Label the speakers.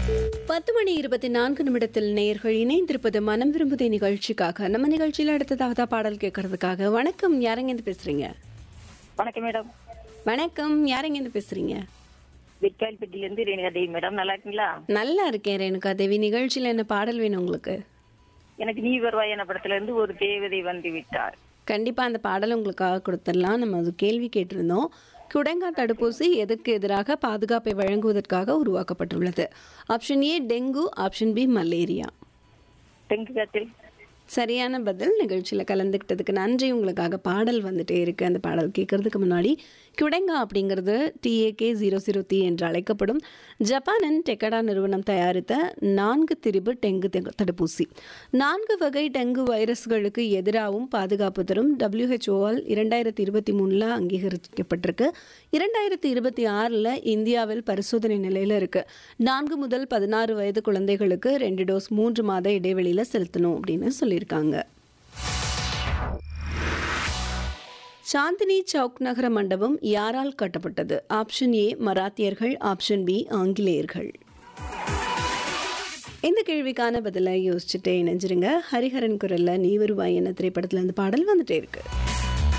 Speaker 1: பத்து மணி இருபத்தி நான்கு நிமிடத்தில் நேயர்கள் இணைந்திருப்பது மனம் விரும்புதே நிகழ்ச்சிக்காக நம்ம நிகழ்ச்சியில் அடுத்ததாக பாடல் கேட்கறதுக்காக வணக்கம் யாரெங்கேருந்து பேசுறீங்க
Speaker 2: வணக்கம் மேடம்
Speaker 1: வணக்கம் யாரெங்கேருந்து பேசுறீங்க
Speaker 2: விட்கால்பட்டியிலேருந்து ரேணுகா தேவி மேடம் நல்லா இருக்கீங்களா
Speaker 1: நல்லா இருக்கேன் ரேணுகா தேவி நிகழ்ச்சியில் என்ன பாடல் வேணும் உங்களுக்கு
Speaker 2: எனக்கு நீ வருவாய் என படத்துல இருந்து ஒரு தேவதை வந்து விட்டார்
Speaker 1: கண்டிப்பா அந்த பாடல் உங்களுக்காக கொடுத்துடலாம் நம்ம அது கேள்வி கேட்டிருந்தோம் குடங்கா தடுப்பூசி எதற்கு எதிராக பாதுகாப்பை வழங்குவதற்காக உருவாக்கப்பட்டுள்ளது option A dengue option B malaria
Speaker 2: தெங்கு காத்தில்
Speaker 1: சரியான பதில் நிகழ்ச்சியில் கலந்துக்கிட்டதுக்கு நன்றி உங்களுக்காக பாடல் வந்துட்டே இருக்கு அந்த பாடல் கேட்கறதுக்கு முன்னாடி குடங்கா அப்படிங்கிறது டிஏகே ஜீரோ ஜீரோ தி என்று அழைக்கப்படும் ஜப்பானின் டெக்கடா நிறுவனம் தயாரித்த நான்கு திரிபு டெங்கு தெ- தடுப்பூசி நான்கு வகை டெங்கு வைரஸ்களுக்கு எதிராகவும் பாதுகாப்பு தரும் டபிள்யூஹெச்ஓவால் இரண்டாயிரத்தி இருபத்தி மூணில் அங்கீகரிக்கப்பட்டிருக்கு இரண்டாயிரத்தி இருபத்தி ஆறில் இந்தியாவில் பரிசோதனை நிலையில் இருக்கு நான்கு முதல் பதினாறு வயது குழந்தைகளுக்கு ரெண்டு டோஸ் மூன்று மாத இடைவெளியில் செலுத்தணும் அப்படின்னு சொல்லியிருக்காங்க சாந்தினி சவுக் நகர மண்டபம் யாரால் கட்டப்பட்டது ஆப்ஷன் ஏ மராத்தியர்கள் ஆப்ஷன் பி ஆங்கிலேயர்கள் இந்த கேள்விக்கான பதிலை யோசிச்சுட்டே இணைஞ்சிருங்க ஹரிஹரன் குரல்ல நீ வருவாய் என்ன திரைப்படத்துல இந்த பாடல் வந்துட்டே இருக்கு